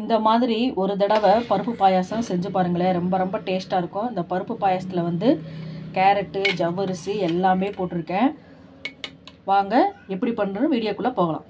இந்த மாதிரி ஒரு தடவை பருப்பு பாயாசம் செஞ்சு பாருங்களேன் ரொம்ப ரொம்ப டேஸ்ட்டாக இருக்கும் இந்த பருப்பு பாயாசத்தில் வந்து கேரட்டு ஜவ்வரிசி எல்லாமே போட்டிருக்கேன் வாங்க எப்படி பண்ணுறோம் வீடியோக்குள்ளே போகலாம்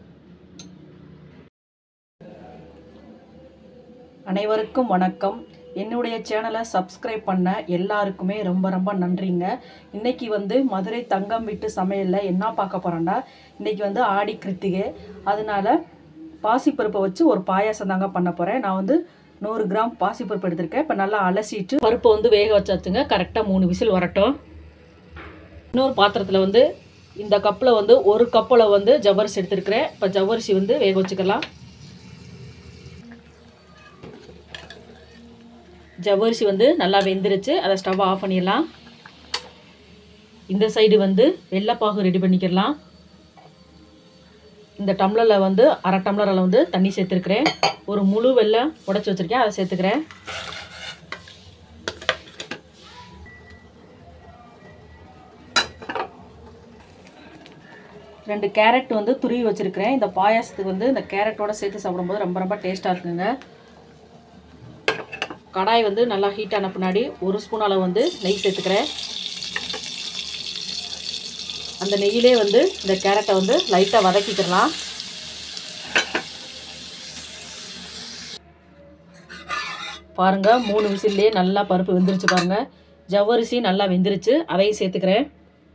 அனைவருக்கும் வணக்கம் என்னுடைய சேனலை சப்ஸ்கிரைப் பண்ண எல்லாருக்குமே ரொம்ப ரொம்ப நன்றிங்க இன்னைக்கு வந்து மதுரை தங்கம் விட்டு சமையலில் என்ன பார்க்க போகிறோன்னா இன்னைக்கு வந்து ஆடி கிருத்திகை அதனால பாசிப்பருப்பை வச்சு ஒரு பாயாசம் தாங்க பண்ண போகிறேன் நான் வந்து நூறு கிராம் பாசிப்பருப்பு எடுத்திருக்கேன் இப்போ நல்லா அலசிட்டு பருப்பை வந்து வேக வச்சாச்சுங்க கரெக்டாக மூணு விசில் வரட்டும் இன்னொரு பாத்திரத்தில் வந்து இந்த கப்பில் வந்து ஒரு கப்பில் வந்து ஜவ்வரிசி எடுத்துருக்கிறேன் இப்போ ஜவ்வரிசி வந்து வேக வச்சுக்கலாம் ஜவ்வரிசி வந்து நல்லா வெந்துருச்சு அதை ஸ்டவ் ஆஃப் பண்ணிடலாம் இந்த சைடு வந்து வெள்ளைப்பாகு ரெடி பண்ணிக்கிடலாம் இந்த டம்ளரில் வந்து அரை டம்ளரில் வந்து தண்ணி சேர்த்துருக்கிறேன் ஒரு முழு வெள்ளை உடச்சி வச்சுருக்கேன் அதை சேர்த்துக்கிறேன் ரெண்டு கேரட் வந்து துருவி வச்சுருக்கிறேன் இந்த பாயாசத்துக்கு வந்து இந்த கேரட்டோட சேர்த்து சாப்பிடும்போது ரொம்ப ரொம்ப டேஸ்ட்டாக இருக்குங்க கடாய் வந்து நல்லா ஹீட் ஆன பின்னாடி ஒரு ஸ்பூன் அளவு வந்து நெய் சேர்த்துக்கிறேன் அந்த நெய்யிலே வந்து இந்த கேரட்டை வந்து லைட்டாக வதக்கிக்கிறலாம் பாருங்க மூணு விசில்லே நல்லா பருப்பு வெந்துருச்சு பாருங்க ஜவ்வரிசி நல்லா வெந்துருச்சு அதையும் சேர்த்துக்கிறேன்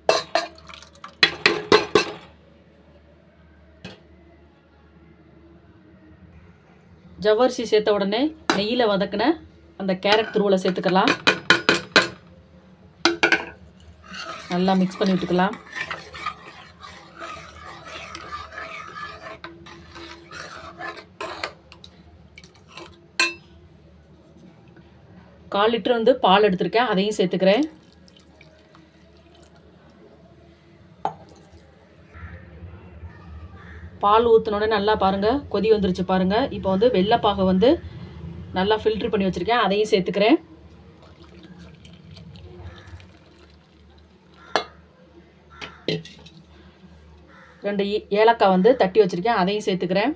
ஜவ்வரிசி சேர்த்த உடனே நெய்யில் வதக்கின அந்த கேரட் துருவலை சேர்த்துக்கலாம் நல்லா மிக்ஸ் பண்ணி விட்டுக்கலாம் கால் லிட்டர் வந்து பால் எடுத்திருக்கேன் அதையும் சேர்த்துக்கிறேன் பால் ஊற்றினோடனே நல்லா பாருங்கள் கொதி வந்துருச்சு பாருங்கள் இப்போ வந்து வெள்ளைப்பாகை வந்து நல்லா ஃபில்ட்ரு பண்ணி வச்சுருக்கேன் அதையும் சேர்த்துக்கிறேன் ரெண்டு ஏலக்காய் வந்து தட்டி வச்சுருக்கேன் அதையும் சேர்த்துக்கிறேன்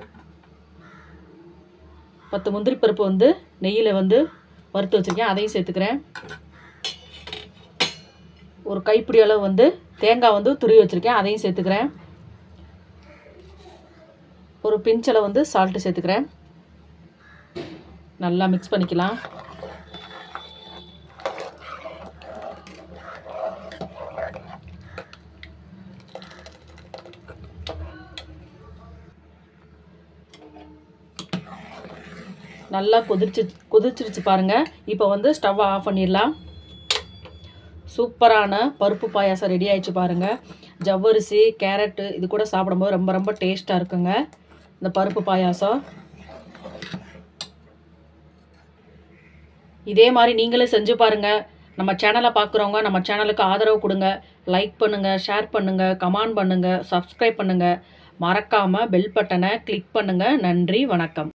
பத்து முந்திரி பருப்பு வந்து நெய்யில் வந்து வறுத்து வச்சுருக்கேன் அதையும் சேர்த்துக்கிறேன் ஒரு கைப்பிடி அளவு வந்து தேங்காய் வந்து துருவி வச்சுருக்கேன் அதையும் சேர்த்துக்கிறேன் ஒரு பிஞ்சளவு வந்து சால்ட்டு சேர்த்துக்கிறேன் நல்லா மிக்ஸ் பண்ணிக்கலாம் நல்லா கொதிச்சு கொதிச்சிருச்சு பாருங்கள் இப்போ வந்து ஸ்டவ் ஆஃப் பண்ணிடலாம் சூப்பரான பருப்பு பாயாசம் ரெடி ஆயிடுச்சு பாருங்கள் ஜவ்வரிசி கேரட்டு இது கூட சாப்பிடும்போது ரொம்ப ரொம்ப டேஸ்ட்டாக இருக்குங்க இந்த பருப்பு பாயாசம் இதே மாதிரி நீங்களும் செஞ்சு பாருங்கள் நம்ம சேனலை பார்க்குறவங்க நம்ம சேனலுக்கு ஆதரவு கொடுங்க லைக் பண்ணுங்கள் ஷேர் பண்ணுங்கள் கமெண்ட் பண்ணுங்கள் சப்ஸ்கிரைப் பண்ணுங்கள் மறக்காமல் பெல் பட்டனை கிளிக் பண்ணுங்கள் நன்றி வணக்கம்